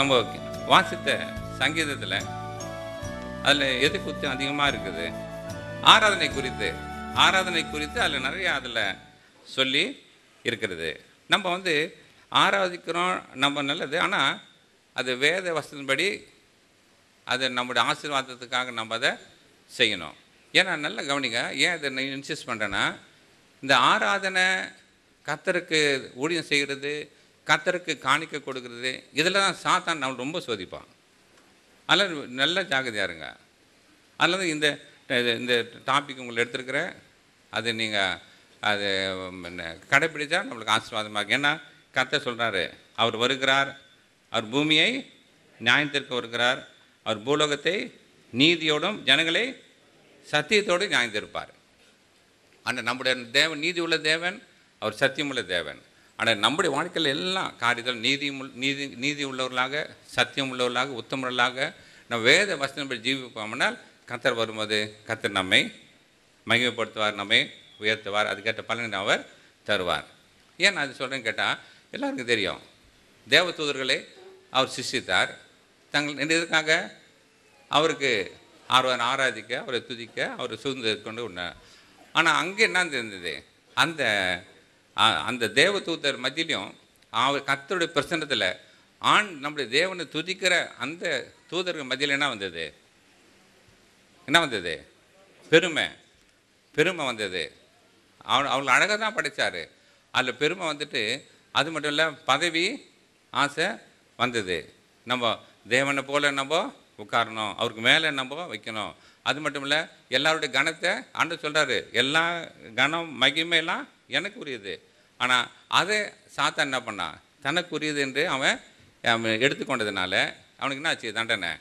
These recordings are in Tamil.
நம்ம வாசித்த சங்கீதத்தில் அதில் எது குத்து அதிகமாக இருக்குது ஆராதனை குறித்து ஆராதனை குறித்து அதில் நிறைய அதில் சொல்லி இருக்கிறது நம்ம வந்து ஆராதிக்கிறோம் நம்ம நல்லது ஆனால் அது வேத வசனப்படி அது நம்முடைய ஆசீர்வாதத்துக்காக நம்ம அதை செய்யணும் ஏன்னா நல்லா கவனிங்க ஏன் இதை நான் இன்சிஸ்ட் பண்ணுறேன்னா இந்த ஆராதனை கத்தருக்கு ஊழியம் செய்கிறது கத்தருக்கு காணிக்க கொடுக்கறது இதில் தான் சாத்தான் நம்ம ரொம்ப சோதிப்பான் அதில் நல்ல ஜாகிரதையா இருங்க அதில் இந்த இது- இந்த டாபிக் உங்களை எடுத்துருக்கிறேன் அது நீங்கள் அது என்ன, கடைப்பிடிச்சா நம்மளுக்கு ஆசீர்வாதமாக இருக்கும் ஏன்னா கர்த்தர் சொல்கிறாரு அவர் வருகிறார் அவர் பூமியை நியாயத்திற்கு வருகிறார் அவர் பூலோகத்தை நீதியோடும் ஜனங்களை சத்தியத்தோடு நியாயந்திருப்பார் ஆனால் நம்முடைய தேவன் நீதி உள்ள தேவன் அவர் சத்தியமுள்ள தேவன் ஆனால் நம்முடைய வாழ்க்கையில் எல்லாம் காரியத்தில் நீதி முள்- நீதி நீதி உள்ளவர்களாக சத்தியம் உள்ளவர்களாக உத்தமர்களாக நம்ம வேத வசனப்படி ஜீவிப்போம்னால் கத்தர் வரும்போது கத்தர் நம்மை மகிமைப்படுத்துவார் நம்மை உயர்த்துவார் அதுக்கேற்ற பலனை அவர் தருவார் ஏன் நான் அது சொல்கிறேன்னு கேட்டால் எல்லாருக்கும் தெரியும் தேவதூதர்களை அவர் சிருஷ்டித்தார் தங்கள் இதற்காக அவருக்கு ஆர்வம் ஆராதிக்க அவரை துதிக்க அவரை சூழ்ந்து கொண்டு உண்டார் ஆனால் அங்கே என்ன இருந்தது அந்த அ- அந்த தேவதூதர் மத்தியிலையும் அவர் கர்த்தருடைய பிரசன்னத்தில் ஆண் நம்முடைய தேவனை துதிக்கிற அந்த தூதர்கள் மத்தியில் என்ன வந்தது என்ன வந்தது பெருமை பெருமை வந்தது அவன் அவங்களை அழகாக தான் படைச்சார் அதில் பெருமை வந்துட்டு அது மட்டும் இல்லை பதவி ஆசை வந்தது நம்ம தேவனை போல நம்ம உட்காரணும் அவருக்கு மேலே நம்ம வைக்கணும் அது மட்டும் இல்லை எல்லாருடைய கணத்தை ஆண்டு சொல்கிறாரு எல்லா கணம் மகிமையெல்லாம் எனக்கு உரியது ஆனால் அதை சாத்தா என்ன பண்ணான் தனக்குரியது என்று அவன் அவன் எடுத்துக்கொண்டதுனால அவனுக்கு என்ன ஆச்சு தண்டனை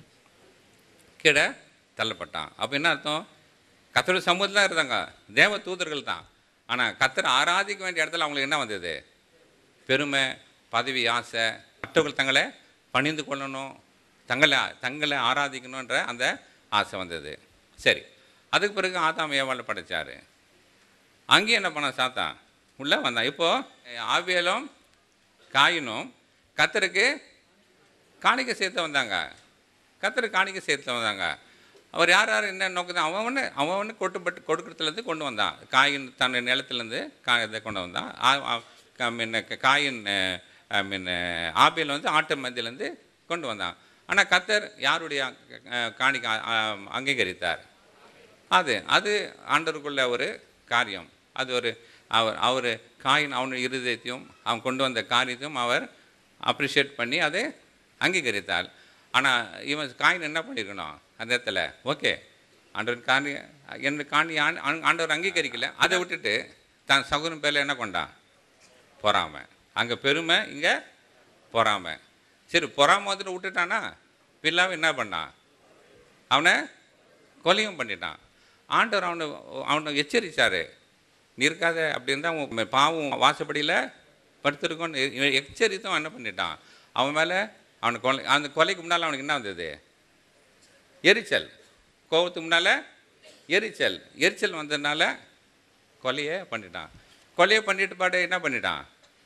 கீழே தள்ளப்பட்டான் அப்போ என்ன அர்த்தம் கத்தோட சமூகத்தில் தான் இருந்தாங்க தேவ தூதர்கள் தான் ஆனால் கத்தரை ஆராதிக்க வேண்டிய இடத்துல அவங்களுக்கு என்ன வந்தது பெருமை பதவி ஆசை மற்றவர்கள் தங்களை பணிந்து கொள்ளணும் தங்களை தங்களை ஆராதிக்கணுன்ற அந்த ஆசை வந்தது சரி அதுக்கு பிறகு ஆதாம் ஏவாளை படைச்சாரு அங்கேயும் என்ன பண்ண சாத்தான் உள்ளே வந்தான் இப்போது ஆவியலும் காயினும் கத்தருக்கு காணிக்கை சேர்த்து வந்தாங்க கத்தருக்கு காணிக்கை சேர்த்து வந்தாங்க அவர் யார் யார் என்ன நோக்கம் அவன் அவன் கொட்டுப்பட்டு கொடுக்கறதுலேருந்து கொண்டு வந்தான் காயின் தன் நிலத்துலேருந்து கா இதை கொண்டு வந்தான் ஆ- ஆ- கா- முன்ன க- காயின் ஐ மீன் ஆபியல் வந்து ஆட்டு மந்தியிலேருந்து கொண்டு வந்தான் ஆனால் கத்தர் யாருடைய அஹ், காணிக்கை அ- அ- அங்கீகரித்தார் அது அது ஆண்டவருக்குள்ள ஒரு காரியம் அது ஒரு அவர் அவர் காயின் அவனுடைய இருதயத்தையும் அவன் கொண்டு வந்த காரியத்தையும் அவர் அப்ரிஷியேட் பண்ணி அதை அங்கீகரித்தார் ஆனால் இவன் காயின் என்ன பண்ணியிருக்கணும் அந்த இடத்துல ஓகே ஆண்டவர் காணி என் காணி ஆண்- ஆண்- ஆண்டவர் அங்கீகரிக்கல அதை விட்டுட்டு தான் சகுனம் பேரில் என்ன கொண்டான் பொறாமை அங்கே பெருமை இங்கே பொறாமை சரி பொறாமை வந்துட்டு விட்டுட்டானா பில்லாவை என்ன பண்ணான் அவனை கொலையும் பண்ணிட்டான் ஆண்டவர் அவனை அவனை எச்சரித்தார் நீ இருக்காத அப்படி இருந்தால் உன் பாவம் வாசப்படியில் படுத்திருக்கோன்னு இவன் எச்சரித்தும் அவன் என்ன பண்ணிட்டான் அவன் மேலே அவனை கொலை அந்த கொலைக்கு முன்னால் அவனுக்கு என்ன வந்தது எரிச்சல் கோபத்துக்கு முன்னால் எரிச்சல் எரிச்சல் வந்ததுனால கொலையை பண்ணிட்டான் கொலையை பண்ணிட்டு பாட்டு என்ன பண்ணிட்டான்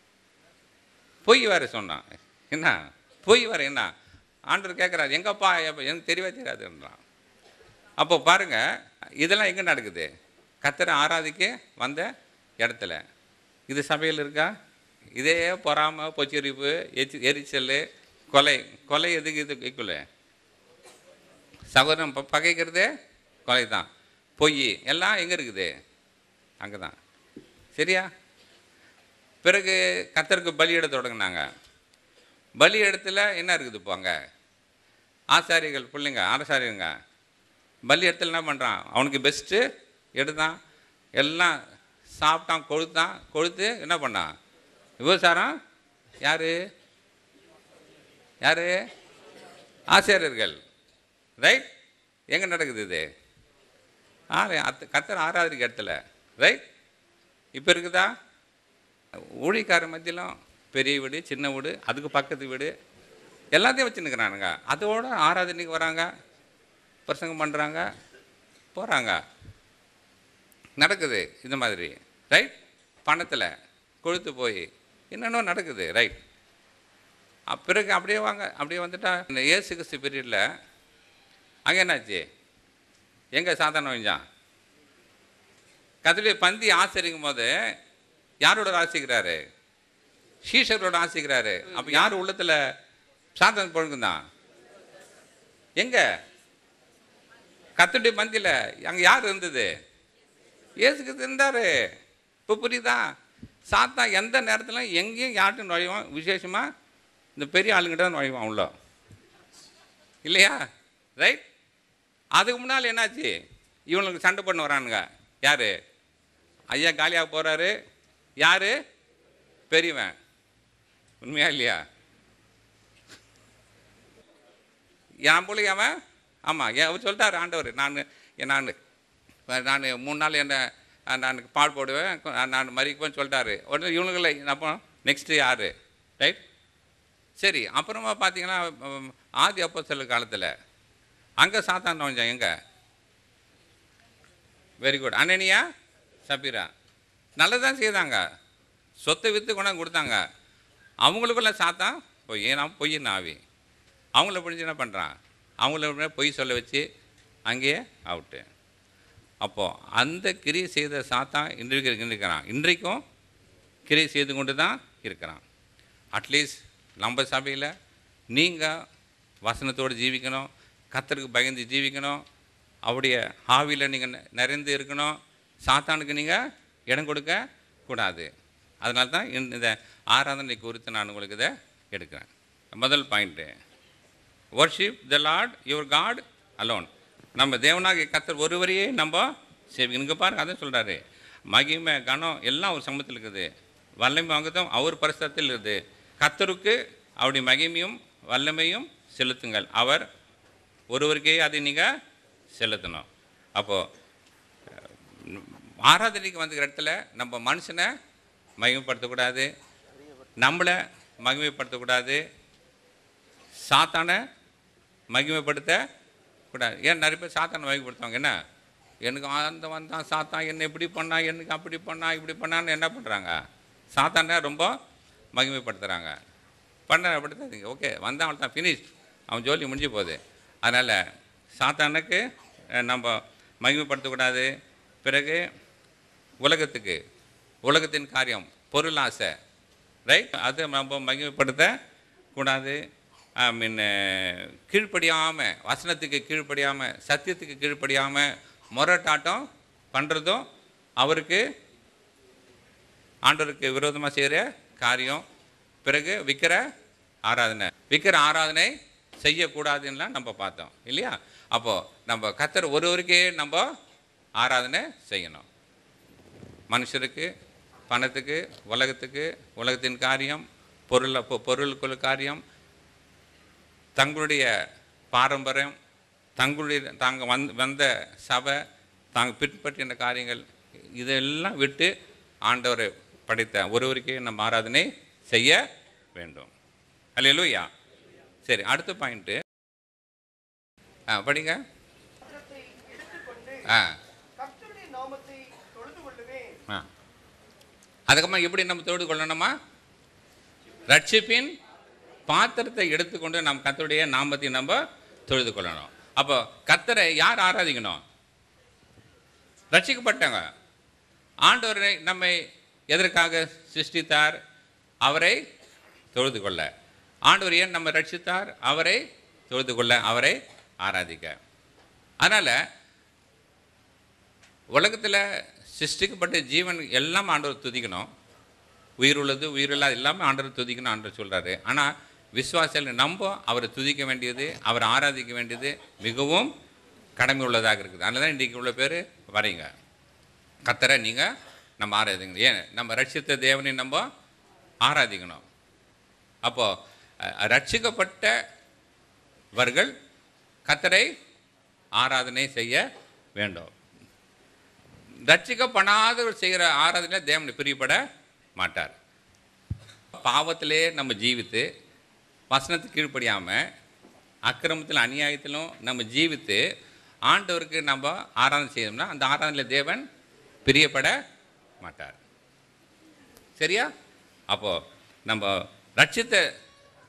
பொய் வேற சொன்னான் என்ன பொய் வேற என்ன ஆண்டவர் கேட்குறாரு எங்கப்பா எப்ப- எனக்கு தெரியவே தெரியாதுன்றான் அப்போ பாருங்க இதெல்லாம் எங்கே நடக்குது கத்தரை ஆராதிக்க வந்த இடத்துல இது சபையில் இருக்கா இதே பொறாம பொச்சரிப்பு எச்சி எரிச்சல் கொலை கொலை எதுக்கு இது ஈக்குவலு சகோதரன் ப- பகைக்கிறதே கொலை தான் பொய் எல்லாம் எங்கே இருக்குது அங்கே தான் சரியா பிறகு கத்தருக்கு பலியிட தொடங்கினாங்க பலி இடத்துல என்ன இருக்குது இப்போ அங்கே ஆசாரிகள் பிள்ளைங்க ஆசாரியங்க பலி இடத்துல என்ன பண்ணுறான் அவனுக்கு பெஸ்ட்டு எடுத்தான் எல்லாம் சாப்பிட்டான் கொழுத்தான் கொழுத்து என்ன பண்ணான் விபசாரம் யார் யார் ஆசிரியர்கள் ரைட் எங்கே நடக்குது இது ஆறு அத்த கத்தர் ஆறாவது இடத்துல ரைட் இப்போ இருக்குதா ஊழிக்கார மத்தியிலும் பெரிய வீடு சின்ன வீடு அதுக்கு பக்கத்து வீடு எல்லாத்தையும் வச்சுன்னுக்குறானுங்க அதோட ஆராதனைக்கு வராங்க பிரசங்கம் பண்ணுறாங்க போகிறாங்க நடக்குது இந்த மாதிரி ரைட் பணத்தில் கொழுத்து போய் என்னென்னோ நடக்குது ரைட் அ- பிறகு அப்படியே வாங்க அப்படியே வந்துட்டா இந்த ஏசு கிறிஸ்து பீரியடில் அங்கே என்னாச்சு எங்கே சாதாரண வஞ்சான் கத்திலே பந்தி ஆசிரிக்கும் போது யாரோட ஆசிக்கிறாரு ஷீஷரோட ஆசிக்கிறாரு அப்போ யார் உள்ளத்தில் சாத்தன் பொழுங்குதான் எங்க கத்துடைய பந்தியில் அங்கே யார் இருந்தது இயேசுக்கு இருந்தாரு இப்போ புரியுதா சாத்தா எந்த நேரத்தில் எங்கேயும் யார்கிட்ட நுழைவான் விசேஷமாக இந்த பெரிய ஆளுங்கிட்ட தான் நுழைவான் உள்ள இல்லையா ரைட் அதுக்கு முன்னால் என்னாச்சு இவனுக்கு சண்டை பண்ண வரானுங்க யார் ஐயா காலியாக போகிறாரு யார் பெரியவன் உண்மையா இல்லையா என் போல அவன் ஆமாம் அவர் சொல்லிட்டாரு ஆண்டவர் நான் நான் நான் மூணு நாள் என்ன நான் பால் போடுவேன் நான் மறிக்குவேன்னு சொல்லிட்டாரு உடனே இவனுங்களை அப்போ நெக்ஸ்ட்டு யார் ரைட் சரி அப்புறமா பார்த்தீங்கன்னா உம், ஆதி அப்போ சில காலத்தில் அங்கே சாத்தான் நுழைஞ்சான் எங்கே வெரி குட் அனனியா சபீரா நல்லதான் செய்தாங்க சொத்தை விற்று கொண்டாந்து கொடுத்தாங்க அவங்களுக்குள்ள சாத்தான் பொய் ஏன்னா பொய்யின் ஆவி அவங்கள பிடிச்சி என்ன பண்ணுறான் அவங்கள பிடிச்சி பொய் சொல்ல வச்சு அங்கேயே அவுட்டு அப்போது அந்த கிரியை செய்த சாத்தான் இன்றைக்கு இருக்கிறான் இன்றைக்கும் கிரியை செய்து கொண்டு தான் இருக்கிறான் அட்லீஸ்ட் நம்ம சபையில் நீங்கள் வசனத்தோடு ஜீவிக்கணும் கத்தருக்கு பயந்து ஜீவிக்கணும் அவருடைய ஆவியில் நீங்கள் நிறைந்து இருக்கணும் சாத்தானுக்கு நீங்கள் இடம் கொடுக்க கூடாது அதனால தான் இந்த இந்த ஆராதனை குறித்து நான் உங்களுக்கு இதை எடுக்கிறேன் முதல் point worship the Lord your God alone நம்ம தேவனாகிய கத்தர் ஒருவரையே நம்ம சரி இங்கே பாருங்க அதான் சொல்கிறாரு மகிமை கனம் எல்லாம் ஒரு சமூகத்தில் இருக்குது வல்லமை வாங்கதும் அவர் பரிசத்தில் இருக்குது கத்தருக்கு அவருடைய மகிமையும் வல்லமையும் செலுத்துங்கள் அவர் ஒருவருக்கே அதை நீங்கள் செலுத்தணும் அப்போது ஆராதனைக்கு வந்துக்கிற இடத்துல நம்ம மனுஷனை மகிமைப்படுத்தக்கூடாது நம்மளை மகிமைப்படுத்தக்கூடாது சாத்தானை மகிமைப்படுத்த கூடாது ஏன் நிறைய பேர் சாத்தானை மகிமைப்படுத்துவாங்க என்ன எனக்கு அந்த வந்தான் சாத்தான் என்ன இப்படி பண்ணா எனக்கு அப்படி பண்ணா இப்படி பண்ணான்னு என்ன பண்ணுறாங்க சாத்தானை ரொம்ப மகிமைப்படுத்துகிறாங்க பண்ண படுத்தாதீங்க ஓகே வந்தான் அவன் தான் ஃபினிஷ் அவன் ஜோலி முடிஞ்சு போகுது அதனால் சாத்தானுக்கு அஹ், நம்ம மகிமைப்படுத்தக்கூடாது பிறகு உலகத்துக்கு உலகத்தின் காரியம் பொருள் ஆசை ரைட் அதை நம்ம மகிமைப்படுத்த கூடாது ஐ மீன் கீழ்ப்படியாமல் வசனத்துக்கு கீழ்ப்படியாமல் சத்தியத்துக்கு கீழ்ப்படியாமல் முரட்டாட்டம் பண்ணுறதும் அவருக்கு ஆண்டவருக்கு விரோதமாக செய்கிற காரியம் பிறகு விக்கிர ஆராதனை விக்கிர ஆராதனை செய்யக்கூடாதுன்னெலாம் நம்ம பார்த்தோம் இல்லையா அப்போது நம்ம கத்தர் ஒருவருக்கே நம்ம ஆராதனை செய்யணும் மனுஷருக்கு பணத்துக்கு உலகத்துக்கு உலகத்தின் காரியம் பொருள் பொ- பொருளுக்குள்ள காரியம் தங்களுடைய பாரம்பரியம் தங்களுடைய தாங்க வந் வந்த சபை தாங்க பின்பற்றின காரியங்கள் இதெல்லாம் விட்டு ஆண்டவரை படைத்த ஒருவருக்கே நம்ம ஆராதனை செய்ய வேண்டும் அல்லேலூயா சரி அடுத்த பாயிண்ட்டு ஆ படிங்க பாத்திரத்தை எடுத்துக்கொண்டு ஆ கர்த்தருடைய நாமத்தை தொழுது கொள்ளுவேன் ஆ அதுக்கப்புறம் எப்படி நம்ம தொழுது கொள்ளணுமா ரட்சிப்பின் பாத்திரத்தை எடுத்துக்கொண்டு நம் கர்த்தருடைய நாமத்தை நம்ம தொழுது கொள்ளணும் அப்போ கர்த்தரை யார் ஆராதிக்கணும் ரட்சிக்கப்பட்டவங்க ஆண்டவரை நம்மை எதற்காக சிருஷ்டித்தார் அவரை தொழுது கொள்ள ஆண்டவர் ஏன் நம்ம ரட்சித்தார் அவரை தொழுது கொள்ள அவரை ஆராதிக்க அதனால் உலகத்தில் சிருஷ்டிக்கப்பட்ட ஜீவன் எல்லாம் ஆண்டவர் துதிக்கணும் உயிர் உள்ளது உயிர் இல்லாத எல்லாமே ஆண்டவர் துதிக்கணும் ஆண்டவர் சொல்கிறாரு ஆனால் விசுவாசிகள் நம்ப அவரை துதிக்க வேண்டியது அவரை ஆராதிக்க வேண்டியது மிகவும் கடமை உள்ளதாக இருக்குது அதனால தான் இன்றைக்கி உள்ள பேர் வரீங்க கத்தரை நீங்கள் நம்ம ஆராதிக்கணும் ஏன் நம்ம ரட்சித்த தேவனை நம்ம ஆராதிக்கணும் அப்போது ரட்சிக்கப்பட்டவர்கள் கத்தரை ஆராதனை செய்ய வேண்டும் ரட்சிக்கப்படாதவர் செய்கிற ஆராதனை தேவனை பிரியப்பட மாட்டார் பாவத்திலே நம்ம ஜீவித்து வசனத்துக்கு கீழ்ப்படியாமல் அக்கிரமத்தில் அநியாயத்திலும் நம்ம ஜீவித்து ஆண்டவருக்கு நம்ம ஆராதனை செய்யணும்னா அந்த ஆராதனையில் தேவன் பிரியப்பட மாட்டார் சரியா அப்போது நம்ம ரட்சித்த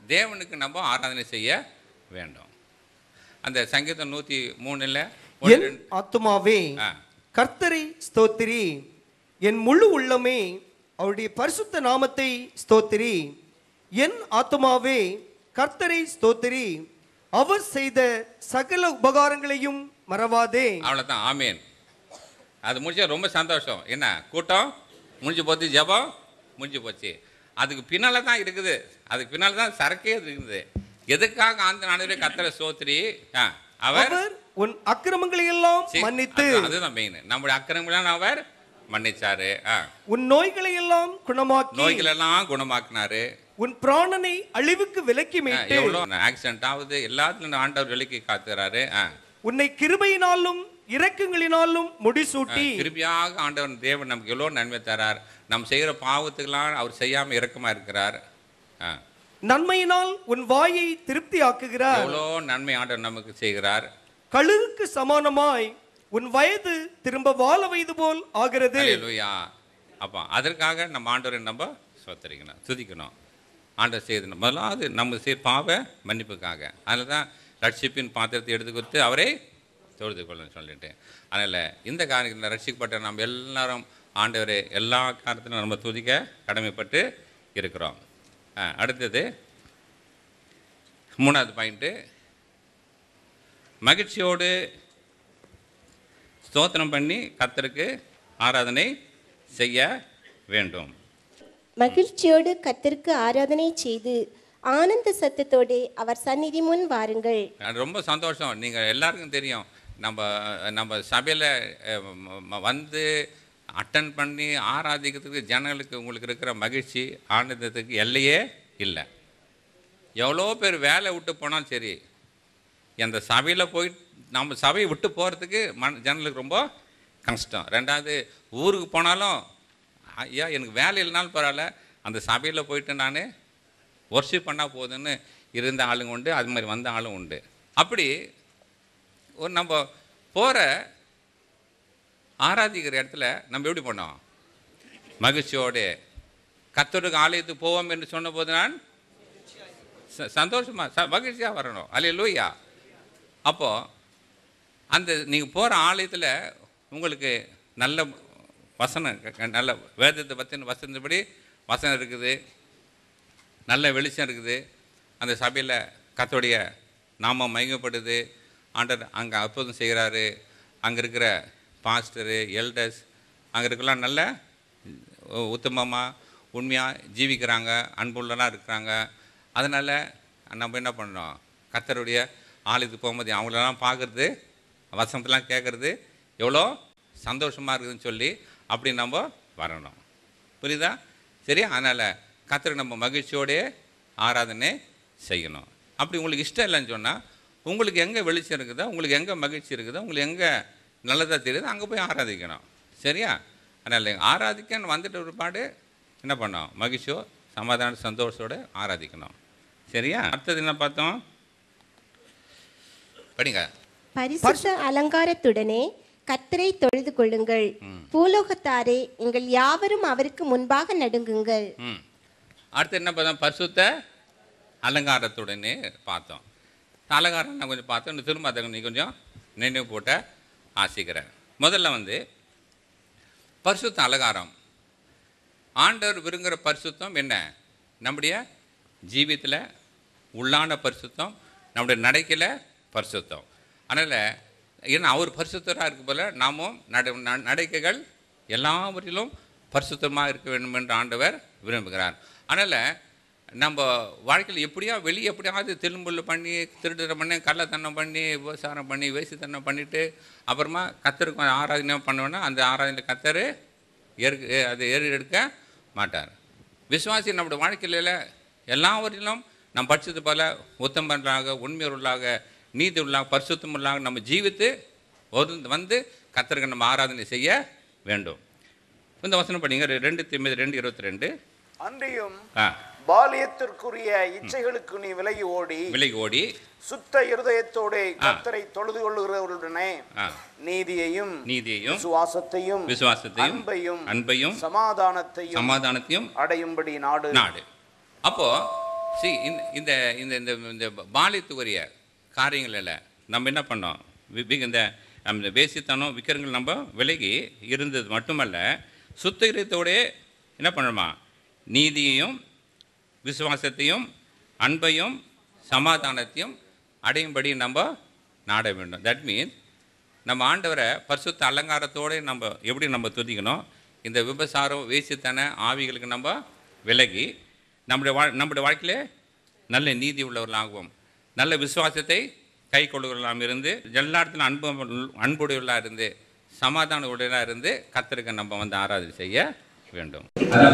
தேவனுக்கு நம்ம ஆராதனை செய்ய வேண்டும் அந்த சங்கீதம் நூற்றி மூணில் என் ஆத்துமாவே ஆ கர்த்தரை ஸ்தோத்திரி என் முழு உள்ளமே அவருடைய பரிசுத்த நாமத்தை ஸ்தோத்திரி என் ஆத்துமாவே கர்த்தரை ஸ்தோத்திரி அவர் செய்த சகல உபகாரங்களையும் மறவாதே அவ்வளோதான் ஆமேன் அது முடிச்சா ரொம்ப சந்தோஷம் என்ன கூட்டம் முடிஞ்சு போச்சு ஜெபம் முடிஞ்சு போச்சு அதுக்கு பின்னால தான் இருக்குது அதுக்கு பின்னால தான் சரக்கே இருக்குது எதுக்காக அந்த நாடுகளே கத்தரை சோத்திரி ஆ, அவர் அவர் உன் அக்கிரமங்களை எல்லாம் சரி, மன்னித்து அது- அதுதான் மெயின் நம்முடைய அக்கிரமெல்லாம் அவர் மன்னிச்சாரு ஆ. உன் நோய்களை எல்லாம் குணமாக்கி நோய்கள் எல்லாம் குணமாக்குனாரு உன் பிராணனை அழிவுக்கு விலக்கி ஆ, மீட்டு எவ்வளோ ஆக்சிடென்ட் ஆகுது எல்லாத்துலையும் ஆண்டவர் விலைக்கு காத்துறாரு ஆ. உன்னை கிருபையினாலும் இரக்கங்களினாலும் முடிசூட்டி கிருபியாக ஆண்டவன் தேவன் நமக்கு எவ்வளோ நன்மை தரார் நம்ம செய்கிற பாவத்துக்கெல்லாம் அவர் செய்யாமல் இரக்கமா இருக்கிறார் ஆ. நன்மையினால் உன் வாயை திருப்தி ஆக்குகிறார் எவ்வளோ நன்மை ஆண்டவர் நமக்கு செய்கிறார் கழுகுக்கு சமானமாய் உன் வயது திரும்ப வாழ வயது போல் ஆகிறது அல்லேலூயா அப்போ அதற்காக நம்ம ஆண்டவரை நம்ம சொத்தரிக்கணும் துதிக்கணும் ஆண்டவர் செய்து முதலாவது நம்ம செய் பாவ மன்னிப்புக்காக அதில் தான் ரட்சிப்பின் பாத்திரத்தை எடுத்து கொடுத்து அவரை தொழுது கொள்ளணும்னு சொல்லிட்டு அதனால் இந்த காரியத்தில் ரட்சிக்கப்பட்ட நம்ம எல்லாரும் ஆண்டவரை எல்லா காரியத்திலும் நம்ம துதிக்க கடமைப்பட்டு இருக்கிறோம் ஆ, அடுத்தது மூணாவது பாயிண்ட்டு மகிழ்ச்சியோடு ஸ்தோத்திரம் பண்ணி கர்த்தருக்கு ஆராதனை செய்ய வேண்டும் மகிழ்ச்சியோடு கர்த்தருக்கு ஆராதனை செய்து ஆனந்த சத்தத்தோடு அவர் சந்நிதி முன் வாருங்கள் அது ரொம்ப சந்தோஷம் நீங்கள் எல்லாருக்கும் தெரியும் நம்ம நம்ம சபையில் வந்து அட்டன் பண்ணி ஆராதிக்கிறதுக்கு ஜனங்களுக்கு உங்களுக்கு இருக்கிற மகிழ்ச்சி ஆனந்தத்துக்கு எல்லையே இல்லை எவ்வளோ பேர் வேலை விட்டு போனாலும் சரி அந்த சபையில் போய் நம்ம சபையை விட்டு போகிறதுக்கு மன ஜனங்களுக்கு ரொம்ப கஷ்டம் ரெண்டாவது ஊருக்கு போனாலும் ஐயா எனக்கு வேலை இல்லைனாலும் பரவாயில்ல அந்த சபையில் போயிட்டு நான் ஒர்ஷிப் பண்ணால் போதுன்னு இருந்த ஆளுங்க உண்டு அது மாதிரி வந்த ஆளும் உண்டு அப்படி ஒரு நம்ம போகிற ஆராதிக்கிற இடத்துல நம்ம எப்படி பண்ணோம் மகிழ்ச்சியோடு கத்தருக்கு ஆலயத்துக்கு போவோம் என்று சொன்னபோது நான் ச- சந்தோஷமா ச மகிழ்ச்சியாக வரணும் அல்ல லூயா அப்போது அந்த நீங்கள் போகிற ஆலயத்தில் உங்களுக்கு நல்ல வசனம் க- க- நல்ல வேதத்தை பற்றின வசனப்படி வசனம் இருக்குது நல்ல வெளிச்சம் இருக்குது அந்த சபையில் கத்தோடைய நாமம் மயங்கப்படுது ஆண்டர் அங்கே அற்புதம் செய்கிறாரு அங்கே இருக்கிற பாஸ்டரு எல்டர்ஸ் அங்கே இருக்கலாம் நல்ல உத்தமமாக உண்மையாக ஜீவிக்கிறாங்க அன்புள்ளலாம் இருக்கிறாங்க அதனால் நம்ம என்ன பண்ணோம் கத்தருடைய ஆலயத்துக்கு போகும்போது அவங்களெல்லாம் பார்க்குறது வசனத்தெல்லாம் கேட்குறது எவ்வளோ சந்தோஷமாக இருக்குதுன்னு சொல்லி அப்படி நம்ம வரணும் புரியுதா சரி அதனால் கத்தருக்கு நம்ம மகிழ்ச்சியோடயே ஆராதனை செய்யணும் அப்படி உங்களுக்கு இஷ்டம் இல்லைன்னு சொன்னால் உங்களுக்கு எங்கே வெளிச்சம் இருக்குதோ உங்களுக்கு எங்கே மகிழ்ச்சி இருக்குதோ உங்களுக்கு எங்கே நல்லதாக தெரியுதோ அங்கே போய் ஆராதிக்கணும் சரியா அதனால் ஆராதிக்கன்னு வந்துட்ட ஒருபாடு என்ன பண்ணோம் மகிழ்ச்சியோ சமாதான சந்தோஷத்தோட ஆராதிக்கணும் சரியா அடுத்தது என்ன பார்த்தோம் படிங்க பரிசுத்த அலங்காரத்துடனே கர்த்தரை தொழுது கொள்ளுங்கள் பூலோகத்தாரே எங்கள் யாவரும் அவருக்கு முன்பாக நடுங்குங்கள் ம் அடுத்து என்ன பார்த்தோம் பரிசுத்த அலங்காரத்துடனே பார்த்தோம் அலங்காரம் நான் கொஞ்சம் பார்த்தோம் இன்னும் திரும்ப அதை நீ கொஞ்சம் நினைவு போட்ட ஆசிக்கிறேன் முதல்ல வந்து பரிசுத்த அலங்காரம் ஆண்டவர் விரும்புகிற பரிசுத்தம் என்ன நம்முடைய ஜீவியத்தில் உள்ளான பரிசுத்தம் நம்முடைய நடைக்கில் பரிசுத்தம் அதனால் ஏன்னா அவர் பரிசுத்தராக இருக்க போல நாமும் நட ந- நடைக்கைகள் எல்லாவற்றிலும் பரிசுத்தமாக இருக்க வேண்டும் என்று ஆண்டவர் விரும்புகிறார் அதனால் நம்ம வாழ்க்கையில் எப்படியா வெளியே எப்படியாவது திரும்புள்ள பண்ணி திருடுற பண்ணி கள்ளத்தனம் பண்ணி விவசாரம் பண்ணி வேசித்தனம் பண்ணிவிட்டு அப்புறமா கத்தருக்கு ஆராதனை பண்ணுவோன்னா அந்த ஆராதனை கத்தர் ஏற்க அது ஏறி எடுக்க மாட்டார் விசுவாசி நம்முடைய வாழ்க்கையில் எல்லாவற்றிலும் நாம் படித்தது போல உத்தமர்களாக உண்மையுள்ளாக நீதி உள்ளாக பரிசுத்தம் உள்ளாக நம்ம ஜீவித்து ஒரு வந்து கத்தருக்கு நம்ம ஆராதனை செய்ய வேண்டும் இந்த வசனம் படிங்க ரெ- ரெண்டு திம்மதி ரெண்டு இருபத்தி ரெண்டு அன்றியும் ஆ பாலியத்திற்குரிய இச்சைகளுக்கு நீ விலகி ஓடி விலகி ஓடி சுத்த இருதயத்தோட கர்த்தரை தொழுது கொள்ளுகிறவர்களுடனே ஆ நீதியையும் நீதியையும் விசுவாசத்தையும் விசுவாசத்தையும் அன்பையும் அன்பையும் சமாதானத்தையும் சமாதானத்தையும் அடையும்படி நாடு நாடு அப்போ சி இந்த இந்த இந்த இந்த இந்த பாலியத்துக்குரிய காரியங்களில் நம்ம என்ன பண்ணோம் வி- வி- இந்த நம்ம இந்த வேசித்தனம் விக்கிரங்கள் நம்ம விலகி இருந்தது மட்டுமல்ல சுத்திகரித்தோடே என்ன பண்ணணுமா நீதியையும் விசுவாசத்தையும் அன்பையும் சமாதானத்தையும் அடையும்படி நம்ம நாட வேண்டும் தட் மீன்ஸ் நம்ம ஆண்டவரை பரிசுத்த அலங்காரத்தோடு நம்ம எப்படி நம்ம துதிக்கணும் இந்த விபசாரம் வேசித்தன ஆவிகளுக்கு நம்ம விலகி நம்முடைய வா நம்முடைய வாழ்க்கையிலே நல்ல நீதி உள்ளவர்களாகவும் நல்ல விசுவாசத்தை கை கொள்ளுகிறவர்களாக இருந்து எல்லா இடத்துலையும் அன்பு அன்புடையவர்களாக இருந்து சமாதான உடையவர்களாக இருந்து கத்தருக்கு நம்ம வந்து ஆராதனை செய்ய வேண்டும்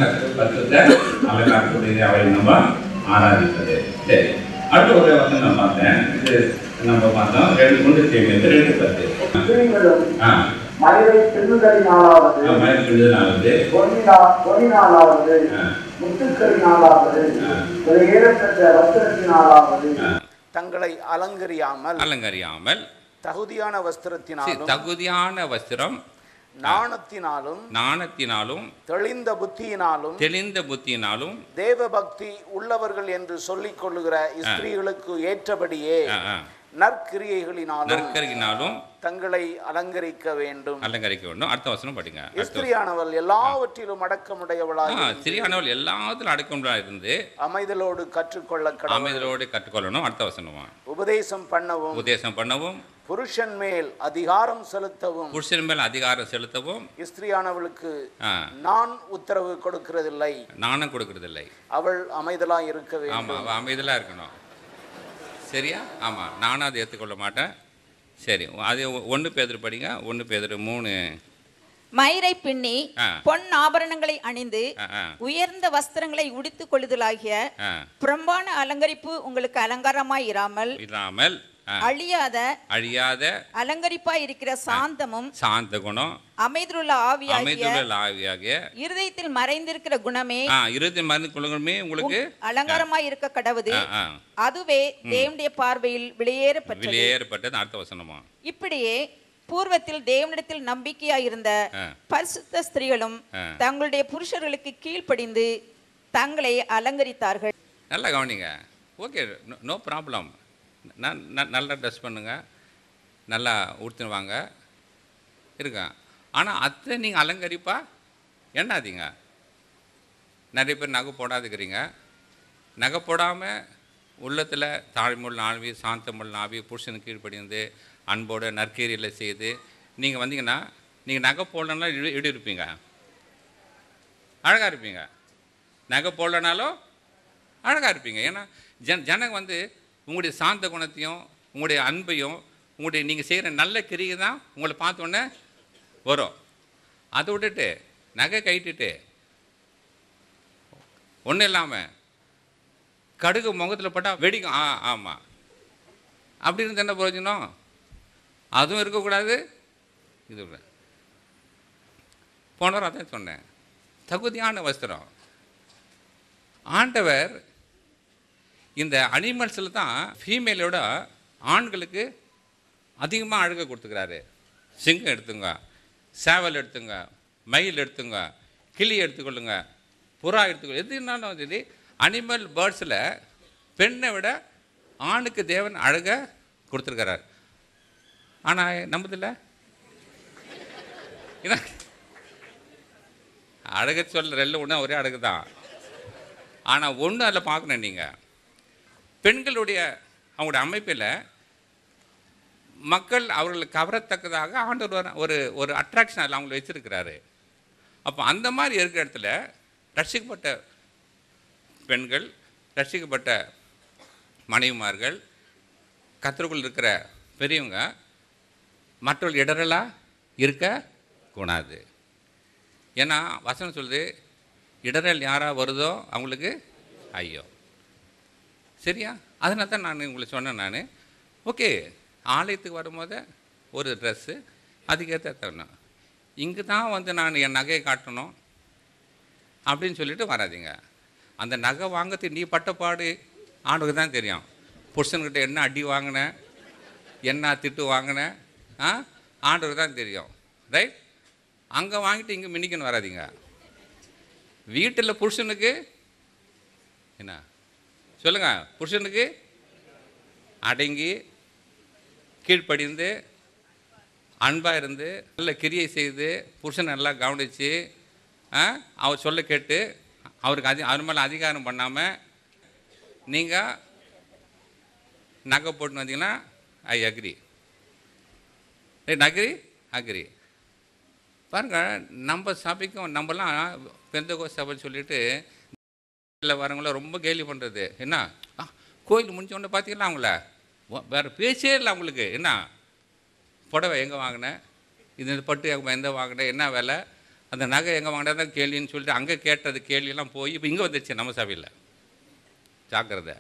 அவரை நம்ம ஆராதிப்பது சரி அடுத்த ஒரு வசனம் நான் பார்த்தேன் இது நம்ம பார்த்தோம் ரெண்டு மூன்று தேவையிலிருந்து ரெண்டு பத்து ஸ்திரீகளும் ஆ மனிதை பெண்ணுதலினாலாவது மயக்க விடுதலாவது பொன்னினா பொன்னினாலாவது ஆ. முத்துக்களினாலாவது ஆ. வெளியேறப்பட்ட வஸ்திரத்தினாலாவது தங்களை அலங்கரியாமல் அலங்கரியாமல் தகுதியான சி, வஸ்திரத்தினாலும் தகுதியான வஸ்திரம் நாணத்தினாலும் நாணத்தினாலும் தெளிந்த புத்தியினாலும் தெளிந்த புத்தியினாலும் தேவ பக்தி உள்ளவர்கள் என்று சொல்லிக் கொள்ளுகிற ஸ்திரீகளுக்கு ஏற்றபடியே ஆ, ஆ, நற்கிரியைகளினாலும் நற்கரியினாலும் தங்களை அலங்கரிக்க வேண்டும் அலங்கரிக்க வேண்டும் அடுத்த வசனம் படிங்க அடுத்த வசனம். ஸ்திரியானவள் எல்லாவற்றிலும் அடக்கமுடையவளாய் ஆ, சிறியானவள் எல்லாத்திலும் அடக்கமுடா இருந்து அமைதலோடு கற்றுக்கொள்ள கடவுள் அமைதலோடு கற்றுக்கொள்ளணும் அடுத்த வசனமா உபதேசம் பண்ணவும் உபதேசம் பண்ணவும் புருஷன் மேல் அதிகாரம் செலுத்தவும் புருஷன் மேல் அதிகாரம் செலுத்தவும் ஸ்திரியானவளுக்கு ஆ, நான் உத்தரவு கொடுக்கிறதில்லை நாணம் கொடுக்கறதில்லை அவள் அமைதலாய் இருக்க ஆமாம் வேண்டும் அவள் அமைதலாக இருக்கணும் சரியா ஆமாம் நானும் அதை ஏற்றுக்கொள்ள மாட்டேன் சரி அது ஒன்று பேதர் படிங்க ஒன்று பேதர் மூணு மயிரை பின்னி ஆ. பொன் ஆபரணங்களை அணிந்து ஆ, ஆ, உயர்ந்த வஸ்திரங்களை உடுத்துக் கொள்ளுதலாகிய ஆ. புறம்பான அலங்கரிப்பு உங்களுக்கு அலங்காரமாய் இராமல் இல்லாமல் ஆ, அழியாத அழியாத அலங்கரிப்பாய் இருக்கிற சாந்தமும் சாந்த குணம் அமைதியுள்ள ஆவியாகிய அமைதுள்ள ஆவியாகிய இருதயத்தில் மறைந்திருக்கிற குணமே ஆ இறுதி மருந்து கொள்ளுமே உங்களுக்கு அலங்காரமாய் இருக்க கடவுது ஆ, ஆ. அதுவே தேவனுடைய பார்வையில் வெளியேறப்பட்டது வெளியேறப்பட்டது அடுத்த வசனமா இப்படியே பூர்வத்தில் தேவனிடத்தில் நம்பிக்கையாயிருந்த ஆ. பரிசுத்த ஸ்திரீகளும் ஆ. தங்களுடைய புருஷர்களுக்கு கீழ்ப்படிந்து தங்களை அலங்கரித்தார்கள் நல்லா கவனிங்க ஓகே நோ ப்ராப்ளம் நல்லா ட்ரெஸ் பண்ணுங்க நல்லா உடுத்துன்னு வாங்க இருங்க ஆனால் அத்தை நீங்கள் அலங்கரிப்பா எண்ணாதீங்க நிறைய பேர் நகை போடாதுக்கிறீங்க நகை போடாமல் உள்ளத்தில் தாழ்முள்ள ஆழ்வி சாந்தமுள்ள ஆவி புருஷனுக்கு கீழ்ப்படிந்து அன்போடு நற்கீரியில் செய்து நீங்கள் வந்தீங்கன்னா நீங்கள் நகை போடலன்னா இடி இடி இருப்பீங்க அழகாக இருப்பீங்க நகை போடலனாலும் அழகாக இருப்பீங்க ஏன்னா ஜன ஜனங்க வந்து உங்களுடைய சாந்த குணத்தையும் உங்களுடைய அன்பையும் உங்களுடைய நீங்கள் செய்கிற நல்ல கிரியை தான் உங்களை பார்த்த உடனே வரும் அதை விட்டுட்டு நகை கைட்டுட்டு ஒன்றும் இல்லாமல் கடுகு முகத்தில் பட்டால் வெடிக்கும் ஆ ஆமாம் அப்படி இருந்து என்ன பிரயோஜனம் அதுவும் இருக்கக்கூடாது இது கூட போன வாரம் அதான் சொன்னேன் தகுதியான வஸ்திரம் ஆண்டவர் இந்த அனிமல்ஸில் தான் ஃபீமேலோட ஆண்களுக்கு அதிகமாக அழகை கொடுத்துக்கிறாரு சிங்கம் எடுத்துங்க சேவல் எடுத்துங்க மயில் எடுத்துங்க கிளி எடுத்துக்கொள்ளுங்க புறா எடுத்துக்கொள்ள எதுனாலும் சரி அனிமல் பேர்ட்ஸில் பெண்ணை விட ஆணுக்கு தேவன் அழகை கொடுத்துருக்கிறார் ஆனால் நம்பதில்ல ஏன்னா அழகு சொல்கிற எல்லாம் ஒன்று ஒரே அழகு தான் ஆனால் ஒன்று அதில் பார்க்கணும் நீங்கள் பெண்களுடைய அவங்களுடைய அமைப்பில் மக்கள் அவர்களை கவரத்தக்கதாக ஆண்டவர் ஒரு- ஒரு ஒரு அட்ராக்ஷன் அதில் அவங்களை வச்சிருக்கிறாரு அப்போ அந்த மாதிரி இருக்கிற இடத்துல ரட்சிக்கப்பட்ட பெண்கள் ரட்சிக்கப்பட்ட மனைவிமார்கள் கத்தருக்குள் இருக்கிற பெரியவங்க மற்றவர்கள் இடரலாக இருக்க கூடாது ஏன்னா வசனம் சொல்லுது இடரல் யாராக வருதோ அவங்களுக்கு ஐயோ சரியா அதனால தான் நான் உங்களுக்கு சொன்னேன் நான் ஓகே ஆலயத்துக்கு வரும்போது ஒரு ட்ரெஸ்ஸு அதுக்கேற்ற தரணும் இங்கே தான் வந்து நான் என் நகையை காட்டணும் அப்படின்னு சொல்லிட்டு வராதீங்க அந்த நகை வாங்கிறதுக்கு நீ பட்டப்பாடு ஆணுக்கு தான் தெரியும் புருஷன்கிட்ட என்ன அடி வாங்கினேன் என்ன திட்டு வாங்கினேன் ஆ ஆண்டவருக்கு தான் தெரியும் ரைட் அங்கே வாங்கிட்டு இங்கே மின்னிக்கன்னு வராதீங்க வீட்டில் புருஷனுக்கு என்ன சொல்லுங்க புருஷனுக்கு அடங்கி கீழ்ப்படிந்து அன்பாக இருந்து நல்ல கிரியை செய்து புருஷனை நல்லா கவனித்து அவர் சொல்ல கேட்டு அவருக்கு அதி அவர் மேலே அதிகாரம் பண்ணாமல் நீங்கள் நகை போட்டுன்னு வந்தீங்கன்னா I agree right agree agree பாருங்க நம்ம சபைக்கும் நம்மலாம் பெந்தகோ சபைன்னு சொல்லிட்டு இல்லை வரவங்கள ரொம்ப கேலி பண்ணுறது என்ன ஆ, கோயில் முடிஞ்ச உடனே பார்த்தீங்களா அவங்கள வ- வேற பேச்சே இல்லை அவங்களுக்கு என்ன புடவை எங்கே வாங்கினேன் இது இந்த பட்டு எங்க எந்த வாங்கினேன் என்ன விலை அந்த நகை எங்கே வாங்கினா தான் கேள்வின்னு சொல்லிட்டு அங்கே கேட்டது கேள்வியெல்லாம் போய் இப்போ இங்கே வந்துருச்சு நம்ம சபையில் ஜாக்கிரதை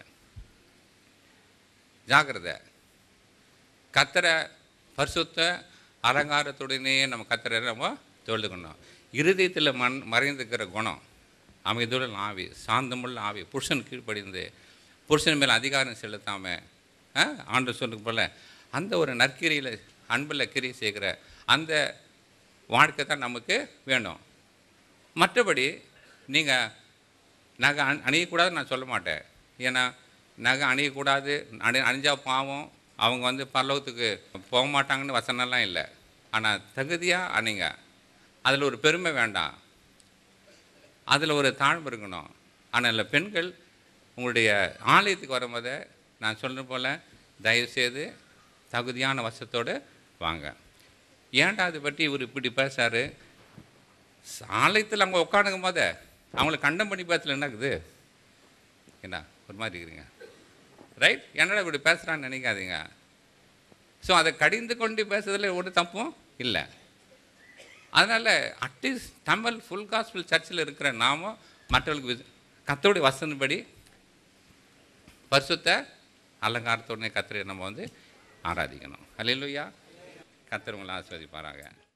ஜாக்கிரதை கத்தரை பரிசுத்த அலங்காரத்துடனே நம்ம கத்தரை நம்ம தொழுதுக்கணும் இருதயத்தில் மண் மறைந்திருக்கிற குணம் அமைதுள்ள ஆவி சாந்தமுள்ள ஆவி புருஷன் கீழ்ப்படிந்து புருஷன் மேலே அதிகாரம் செலுத்தாமல் ஆண்டு சொல்லுக்கு போல அந்த ஒரு நற்கிரியில் அன்பில் கிரி செய்கிற அந்த வாழ்க்கை தான் நமக்கு வேணும் மற்றபடி நீங்கள் நகை அணி அணியக்கூடாதுன்னு நான் சொல்ல மாட்டேன் ஏன்னா நகை அணியக்கூடாது அணி அணிஞ்சா பாவம் அவங்க வந்து பரலோகத்துக்கு போக மாட்டாங்கன்னு வசனம்லாம் இல்லை ஆனால் தகுதியாக அணிங்க அதில் ஒரு பெருமை வேண்டாம் அதில் ஒரு தாழ்வு இருக்கணும் ஆனால் பெண்கள் உங்களுடைய ஆலயத்துக்கு வரும்போது நான் சொல்கிற போல் தயவுசெய்து தகுதியான வசத்தோடு வாங்க ஏன்டா அதை பற்றி இவர் இப்படி பேசாரு ஆலயத்தில் அங்கே உட்காந்துக்கும் போதே அவங்கள கண்டம் பண்ணி பேசல என்ன இருக்குது என்ன ஒரு மாதிரி இருக்கிறீங்க ரைட் என்னடா இப்படி பேசுகிறான்னு நினைக்காதீங்க ஸோ அதை கடிந்து கொண்டு பேசுறதுல ஒரு தப்பும் இல்லை அதனால் அட்லீஸ்ட் தமிழ் ஃபுல் காஸ்பிள் சர்ச்சில் இருக்கிற நாமும் மற்றவர்களுக்கு வி- கர்த்தருடைய வசனப்படி பரிசுத்த அலங்காரத்தோடனே கத்தரை நம்ம வந்து ஆராதிக்கணும் அல்லையா கத்தர் உங்களை ஆஸ்வதிப்பாராங்க